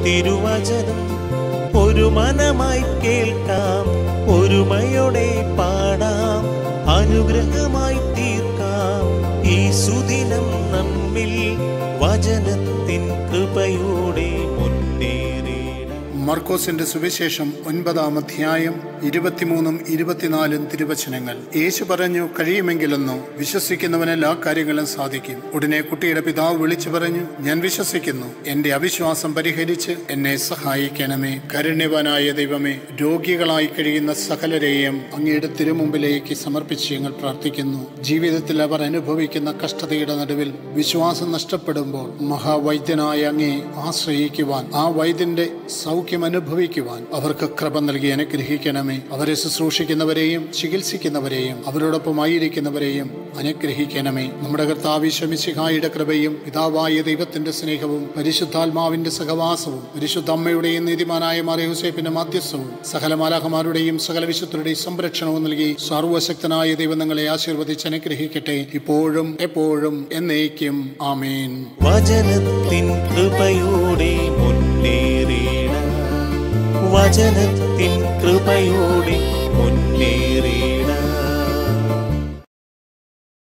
തിരുവചനം ഒരു മനമായി കേൾക്കാം ഒരുമയോടെ പാടാം അനുഗ്രഹമായി തീർക്കാം ഈ സുദിനം നമ്മിൽ വചനത്തിൻ കൃപയോടെ മുന്നേറിയിടാം മർക്കോസിന്റെ സുവിശേഷം ഒൻപതാം അധ്യായം ഇരുപത്തിമൂന്നും ഇരുപത്തിനാലും തിരുവചനങ്ങൾ യേശു പറഞ്ഞു കഴിയുമെങ്കിലെന്നോ വിശ്വസിക്കുന്നവന് എല്ലാ കാര്യങ്ങളും സാധിക്കും ഉടനെ കുട്ടിയുടെ പിതാവ് വിളിച്ചു പറഞ്ഞു ഞാൻ വിശ്വസിക്കുന്നു എന്റെ അവിശ്വാസം പരിഹരിച്ച് എന്നെ സഹായിക്കണമേ കരുണ്യവാനായ ദൈവമേ രോഗികളായി കഴിയുന്ന സകലരെയും അങ്ങയുടെ തിരുമുമ്പിലേക്ക് സമർപ്പിച്ച് ഞങ്ങൾ പ്രാർത്ഥിക്കുന്നു ജീവിതത്തിൽ അവർ അനുഭവിക്കുന്ന കഷ്ടതയുടെ നടുവിൽ വിശ്വാസം നഷ്ടപ്പെടുമ്പോൾ മഹാവൈദ്യനായ അങ്ങേ ആശ്രയിക്കുവാൻ ആ വൈദ്യന്റെ സൗഖ്യം അനുഭവിക്കുവാൻ അവർക്ക് കൃപ നൽകി അനുഗ്രഹിക്കണമേ അവരെ ശുശ്രൂഷിക്കുന്നവരെയും ചികിത്സിക്കുന്നവരെയും അവരോടൊപ്പമായിരിക്കുന്നവരെയും അനുഗ്രഹിക്കണമേ നമ്മുടെ കർത്താവ് ശമിശിഹായുടെ കൃപയും പിതാവായ ദൈവത്തിന്റെ സ്നേഹവും പരിശുദ്ധാത്മാവിന്റെ സഹവാസവും പരിശുദ്ധ അമ്മയുടെയും നീതിമാനായ മാറിയുസേപ്പിന്റെ മാധ്യസ്ഥവും സകല മാലാഹമാരുടെയും സകല വിശുദ്ധരുടെയും സംരക്ഷണവും നൽകി സർവശക്തനായ ദൈവം നിങ്ങളെ ആശീർവദിച്ച് അനുഗ്രഹിക്കട്ടെ ഇപ്പോഴും എപ്പോഴും എന്നേക്കും ആമേൻ വചനത്തിൻ കൃപയോടെ മുന്നേറിയിടാം വചനത്തിൻ കൃപയോടെ മുന്നേറി